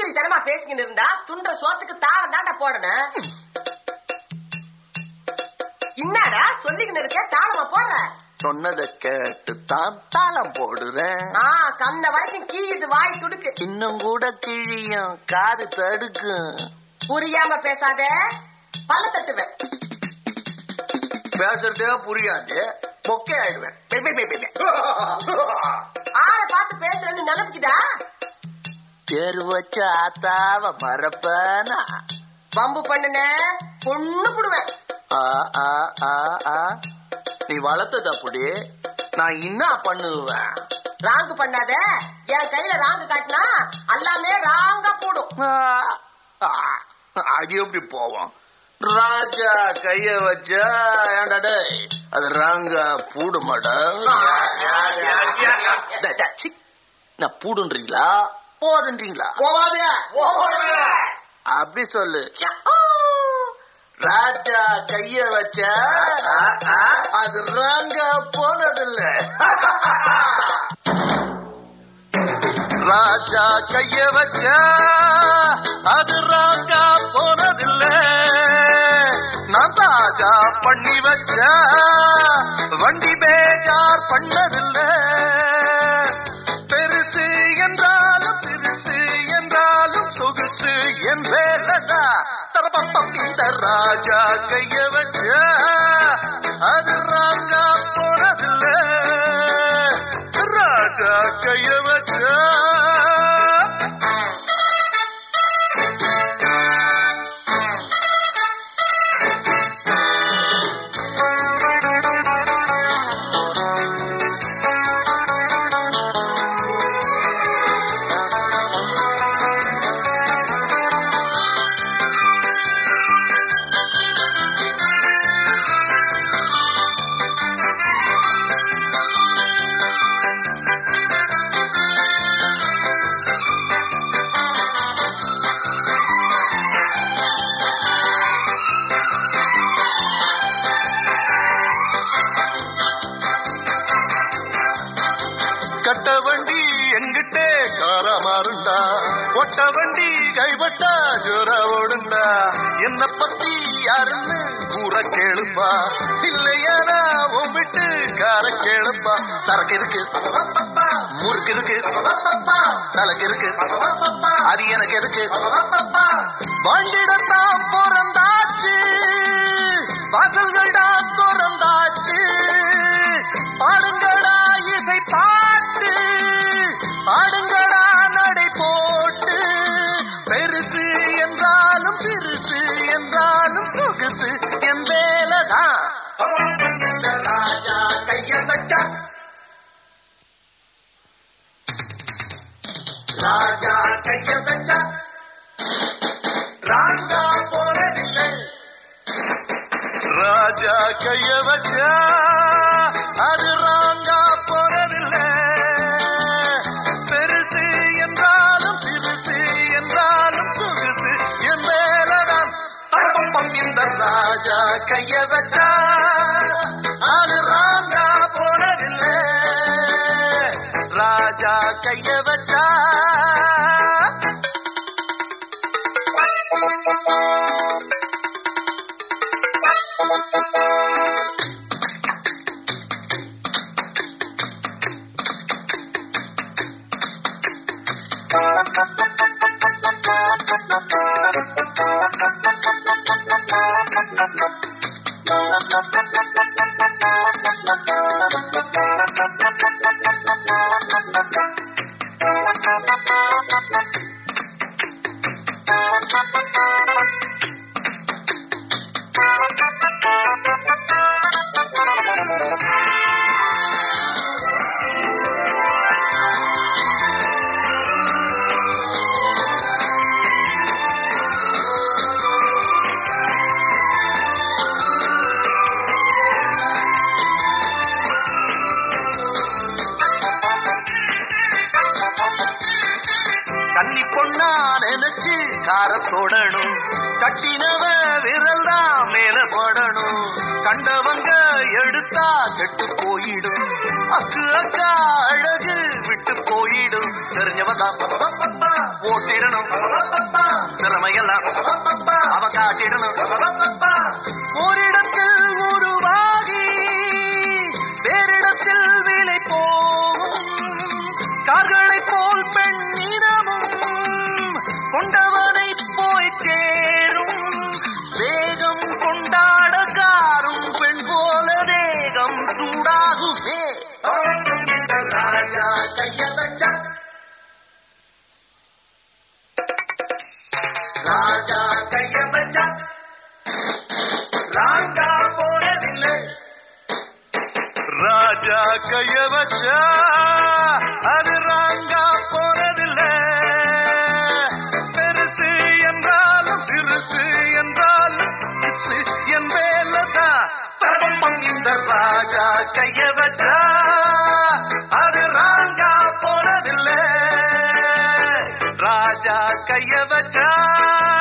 துந்திரி தனமா பேசிக்கிட்டு இருந்தா துன்ற சோத்துக்கு தாளம் தாண்டா போடணும் என்னடா சொல்லிக்கிட்டு இருக்க தாளமா போடுற சொன்னதை கேட்டு தான் தாளம் போடுறேன் ஆ கண்ண வரைக்கும் கீயுது வாய் துடுக்கு இன்னும் கூட கிழியும் காது தடுக்கும் புரியாம பேசாத பல்ல தட்டுவேன் பேசுறதே புரியாது பொக்கே ஆயிடுவேன் பெ, பெ, பெ, பெ, பெ. ஆளை பார்த்து பேசுறேன்னு நினைப்புக்குதா தேர் வச்ச ஆத்தாவ மறப்பனா வம்பு பண்ணுன பொண்ணு புடுவேன் ஆ, ஆ, ஆ, ஆ. நீ வளர்த்தது அப்படி நான் என்ன பண்ணுவேன் ராங்கு பண்ணாத என் கையில ராங்கு காட்டினா எல்லாமே ராங்கா போடும் ஆ, ஆ, அது எப்படி போவோம் ராஜா கைய வச்சா ஏன்டா டேய் அது ராங்க பூடு நான் பூடுன்றீங்களா போதுன்றீங்களா போவாதே அப்படி சொல்லு ராஜா கைய வச்சா அது ராங்க போனதில்ல ராஜா கைய வச்சா அது ராங்கா போனதில்ல நான் ராஜா பண்ணி வச்ச வண்டி பேஜார் பண்ணதில்ல பெருசு என்றாலும் சிறுசு என்றாலும் சொகுசு என் வேலதா தரப்பம் இந்த ராஜா கைய வச்ச அது ராங்கா போனதில்ல ராஜா கைய வச்ச கட்ட வண்டி எங்கிட்டே கார மாறுண்டா ஒட்ட வண்டி கைவட்டா ஜோர ஓடுண்டா என்ன பத்தி யாருன்னு கூற கேளுப்பா இல்லையானா உம்பிட்டு கார கேளுப்பா சரக்கு இருக்கு முறுக்கு இருக்கு சலக்கு இருக்கு அது எனக்கு எதுக்கு வண்டிடத்தான் பிறந்தாச்சு வாசல்கள்டா திறந்தாச்சு பாடுங்கடா இசை பாட்டு பாடுங்கடா நடை போட்டு பெருசு என்றாலும் சிறுசு என்றாலும் சொகுசு என் வேலைதான் ராஜா கைய வச்சா ராஜா கைய வச்சா ராங்கா போனதில்லை ராஜா கைய வச்சா அது ராங்கா போனதில்லை பெருசு என்றாலும் சிறுசு என்றாலும் சொகுசு என் மேலதான் தரப்பம் இந்த ராஜா கைய வச்சா அது ராங்கா போனதில்லை ராஜா கைய வச்சா கன்னி பொண்ணா நினைச்சு கார தொடணும் கட்டினவ விரல் தான் மேல படணும் கண்டவங்க எடுத்தா கெட்டு போயிடும் அக்கு அக்கா அழகு விட்டு போயிடும் தெரிஞ்ச வந்தா ஓட்டிடணும் திறமையெல்லாம் அவன் காட்டிடணும் ஓரிடத்தில் உருவாகி வேறிடத்தில் விலை போகும் கார்களை போல் பெண்ணினமும் கொண்டவனை போய் சேரும் வேகம் கொண்டாட காரும் பெண் போல தேகம் சூடாகுமே ராஜா கைய வச்சா ராஜா கைய வச்சா ராங்கா போனதில்லை ராஜா கைய வச்சா அது ராங்கா போனதில்லை பெருசு என்றாலும் சிறுசு என்றாலும் சிறுசு என் வேலைதான் பிரபம்பம் இந்த ராஜா கைய வச்சா அது ராங்கா போனதில்லை ராஜா கைய வச்சா